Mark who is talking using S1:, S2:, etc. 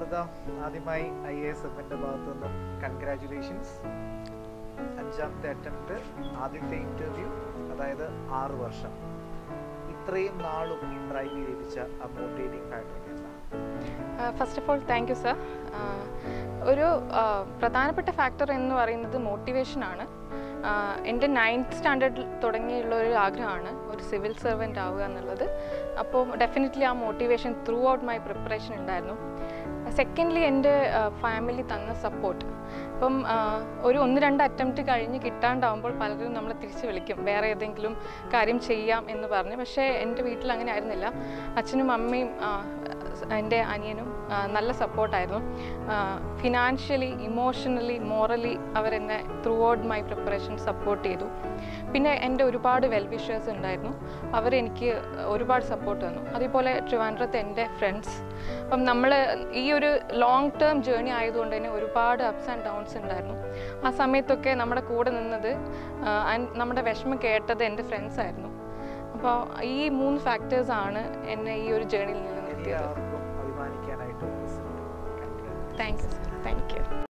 S1: അമൃത ആദ്യമായി I A S എഫിൻ്റെ ഭാഗത്തു നിന്നും കൺഗ്രാറ്റുലേഷൻസ് അഞ്ചാമത്തെ അറ്റംപ്റ്റ് ആദ്യത്തെ ഇൻ്റർവ്യൂ അതായത് ആറ് വർഷം ഇത്രയും നാളും ഡ്രൈവ് ചെയ്യിപ്പിച്ച ആ മോട്ടിവേറ്റിംഗ് ഫാക്ടർ എന്താണ്
S2: first of all thank you sir ഒരു ആ, പ്രധാനപ്പെട്ട ഫാക്ടർ എന്ന് പറയുന്നത് മോട്ടിവേഷനാണ് എൻ്റെ നയൻത്ത് സ്റ്റാൻഡേർഡിൽ തുടങ്ങിയുള്ള ഒരു ആഗ്രഹമാണ് ഒരു സിവിൽ സർവൻ്റ് ആവുക എന്നുള്ളത് അപ്പോൾ ഡെഫിനറ്റ്ലി ആ motivation throughout my preparation ഉണ്ടായിരുന്നു സെക്കൻഡ്ലി എൻ്റെ ഫാമിലി തന്ന സപ്പോർട്ട് ഇപ്പം ആ, ഒരു ഒന്ന് രണ്ട് അറ്റംപ്റ്റ് കഴിഞ്ഞ് കിട്ടാണ്ടാവുമ്പോൾ പലരും നമ്മളെ തിരിച്ച് വിളിക്കും വേറെ ഏതെങ്കിലും കാര്യം ചെയ്യാം എന്ന് പറഞ്ഞ് പക്ഷേ എൻ്റെ വീട്ടിൽ അങ്ങനെ ആയിരുന്നില്ല അച്ഛനും അമ്മയും ആ, എൻ്റെ അനിയനും ആ, നല്ല സപ്പോർട്ടായിരുന്നു ഫിനാൻഷ്യലി ഇമോഷണലി മോറലി അവരെന്നെ throughout my preparation support ചെയ്തു പിന്നെ എൻ്റെ ഒരുപാട് വെൽ വിഷേഴ്സ് ഉണ്ടായിരുന്നു അവരെനിക്ക് ഒരുപാട് സപ്പോർട്ട് തന്നു അതേപോലെ ട്രിവാൻഡ്രത്ത് എൻ്റെ ഫ്രണ്ട്സ് അപ്പം നമ്മൾ ഈ ഒരു ലോങ് ടേം ജേർണി ആയതുകൊണ്ട് തന്നെ ഒരുപാട് അപ്സ് ആൻഡ് ഡൗൺസ് ഉണ്ടായിരുന്നു ആ സമയത്തൊക്കെ നമ്മുടെ കൂടെ നിന്നത് ആ, and നമ്മുടെ വിഷമം കേട്ടത് എൻ്റെ ഫ്രണ്ട്സ് ആയിരുന്നു അപ്പോൾ ഈ മൂന്ന് ഫാക്ടേഴ്സ് ആണ് എന്നെ ഈ ഒരു ജേർണിയിൽ നിന്ന് നിർത്തിയത്
S1: എല്ലാവർക്കും അഭിമാനിക്കാനായിട്ട് ഒരു result congratulations
S2: thank you sir thank U